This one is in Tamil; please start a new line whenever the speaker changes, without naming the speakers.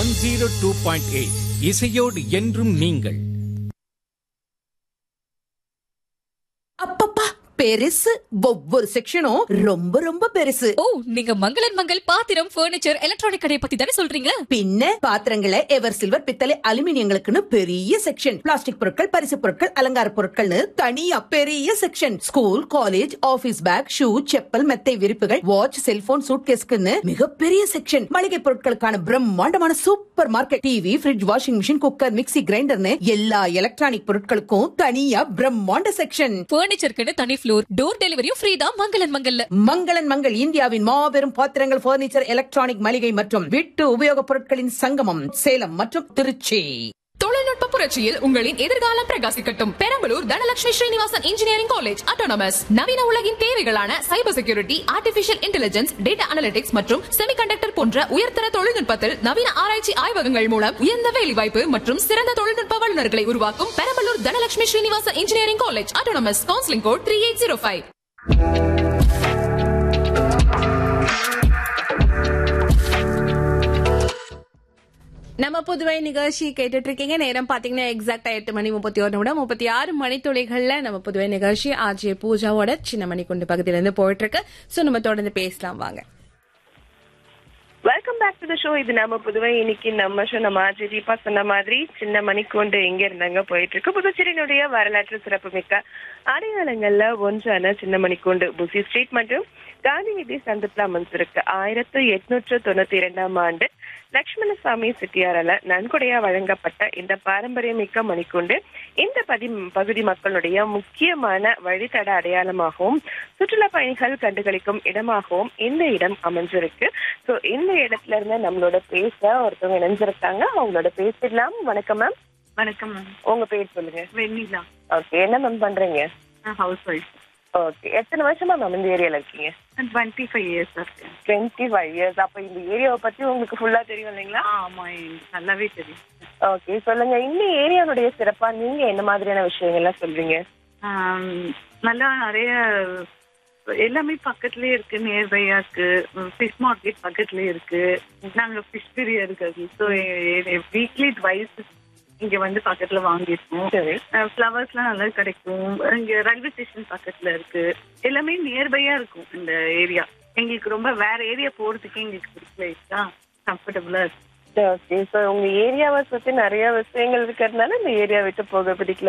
one zero two point eight இசையோடு என்றும் நீங்கள்
அப்பப்பா பெருசு ஒவ்வொரு செக்ஷனும் ரொம்ப ரொம்ப பெருசு
ஓ நீங்க மங்களன் மங்கள் பாத்திரம் பர்னிச்சர் எலக்ட்ரானிக் கடையை பத்தி தானே சொல்றீங்க
பின்ன பாத்திரங்களை எவர் சில்வர் பித்தளை அலுமினியங்களுக்குன்னு பெரிய செக்ஷன் பிளாஸ்டிக் பொருட்கள் பரிசு பொருட்கள் அலங்கார பொருட்கள்னு தனியா பெரிய section school college office bag shoe chappal மெத்தை விரிப்புகள் வாட்ச் செல்போன் சூட்கேஸ்க்குன்னு மிகப்பெரிய செக்ஷன் மளிகை பொருட்களுக்கான பிரம்மாண்டமான super market TV fridge washing machine cooker mixie கிரைண்டர்னு எல்லா எலக்ட்ரானிக் பொருட்களுக்கும் தனியா பிரம்மாண்ட செக்ஷன்
பர்னிச்சருக்குன்னு தனி ஃப்ளோர் டோர் டெலிவரியும் ஃப்ரீ தான் மங்களன் மங்கல்ல
மங்களன் மங்கள் இந்தியாவின் மாபெரும் பாத்திரங்கள் பர்னிச்சர் எலக்ட்ரானிக் மளிகை மற்றும் வீட்டு உபயோகப் பொருட்களின் சங்கமம் சேலம் மற்றும் திருச்சி
தொழில்நுட்ப புரட்சியில் உங்களின் எதிர்காலம் பிரகாசிக்கட்டும் Perambalur Dhanalakshmi Srinivasan engineering college autonomous நவீன உலகின் தேவைகளான cyber security artificial intelligence data analytics மற்றும் செமிகண்டக்டர் போன்ற உயர்தர தொழில்நுட்பத்தில் நவீன ஆராய்ச்சி ஆய்வகங்கள் மூலம் உயர்ந்த வேலைவாய்ப்பு மற்றும் சிறந்த தொழில்நுட்ப வல்லுநர்களை உருவாக்கும் Perambalur Dhanalakshmi Srinivasan engineering college autonomous counselling code three eight zero five
நம்ம புதுவை நிகழ்ச்சி கேட்டுட்டு இருக்கீங்க நேரம் பாத்தீங்கன்னா எக்ஸாக்டா எட்டு மணி முப்பத்தி ஒரு நிமிடம் முப்பத்தி ஆறு மணித்துளிகள்ல நம்ம புதுவை நிகழ்ச்சி ஆர்ஜே பூஜாவோட சின்ன மணி கொண்டு பகுதியில இருந்து போயிட்டு இருக்கு சோ நம்ம தொடர்ந்து பேசலாம் வாங்க
welcome back to the show இது நம்ம புதுவை இன்னைக்கு நம்ம ஷோ நம்ம ஆர்ஜி தீபா சொன்ன மாதிரி சின்ன மணிக்கொண்டு எங்க இருந்தாங்க போயிட்டு இருக்கு புதுச்சேரியினுடைய வரலாற்று சிறப்புமிக்க அடையாளங்கள்ல ஒன்றான சின்ன மணிக்கூண்டு புசி ஸ்ட்ரீட் மற்றும் காந்தி வீதி சந்திப்புல அமைஞ்சிருக்கு ஆயிரத்து எட்நூற்று தொண்ணூத்தி இரண்டாம் ஆண்டு லட்சுமணசாமி செட்டியாரால நன்கொடையா வழங்கப்பட்ட இந்த பாரம்பரியமிக்க மணிக்கூண்டு இந்த பதி பகுதி மக்களுடைய முக்கியமான வழித்தட அடையாளமாகவும் சுற்றுலா பயணிகள் கண்டுகளிக்கும் இடமாகவும் இந்த இடம் அமைஞ்சிருக்கு சோ இந்த இடத்துல இருந்து நம்மளோட பேச ஒருத்தவங்க இணைஞ்சிருக்காங்க அவங்களோட பேசிடலாம் வணக்கம் மேம்
வணக்கம் மேம்
உங்க பேர் சொல்லுங்க
வெண்ணிலா
ஓகே என்ன மேம் பண்றீங்க
நான் ஹவுஸ் ஒய்ஃப்
ஓகே எத்தனை வருஷமா மேம் இந்த ஏரியால இருக்கீங்க
டுவெண்ட்டி ஃபைவ் இயர்ஸ் இருக்கேன்
டுவெண்ட்டி ஃபைவ் இயர்ஸ் அப்ப இந்த ஏரியாவை பத்தி உங்களுக்கு ஃபுல்லா தெரியும் இல்லைங்களா
ஆமா எனக்கு நல்லாவே தெரியும்
ஓகே சொல்லுங்க இந்த ஏரியாவுடைய சிறப்பா நீங்க என்ன மாதிரியான விஷயங்கள்லாம் சொல்றீங்க
ஆம், நல்லா நிறைய எல்லாமே பக்கத்துலயே இருக்கு நியர்பையா இருக்கு ஃபிஷ் மார்க்கெட் பக்கத்துலயே இருக்கு நாங்க ஃபிஷ் பிரியர் இருக்காது ஸோ வீக்லி ட்வைஸ் இங்க வந்து பக்கத்துல வாங்கியிருக்கோம்
சரி
ஃப்ளவர்ஸ்லாம் நல்லா கிடைக்கும் இங்க ரயில்வே ஸ்டேஷன் பக்கத்துல இருக்கு எல்லாமே நியர்பையா இருக்கும் இந்த ஏரியா எங்களுக்கு ரொம்ப வேற ஏரியா போறதுக்கு எங்களுக்கு பிடிக்கல கம்ஃபர்டபுளா இருக்கு
ஓகே ஸோ உங்க ஏரியாவை சுத்தி நிறைய விஷயங்கள் இருக்கிறதுனால இந்த ஏரியா விட்டு போக பிடிக்கல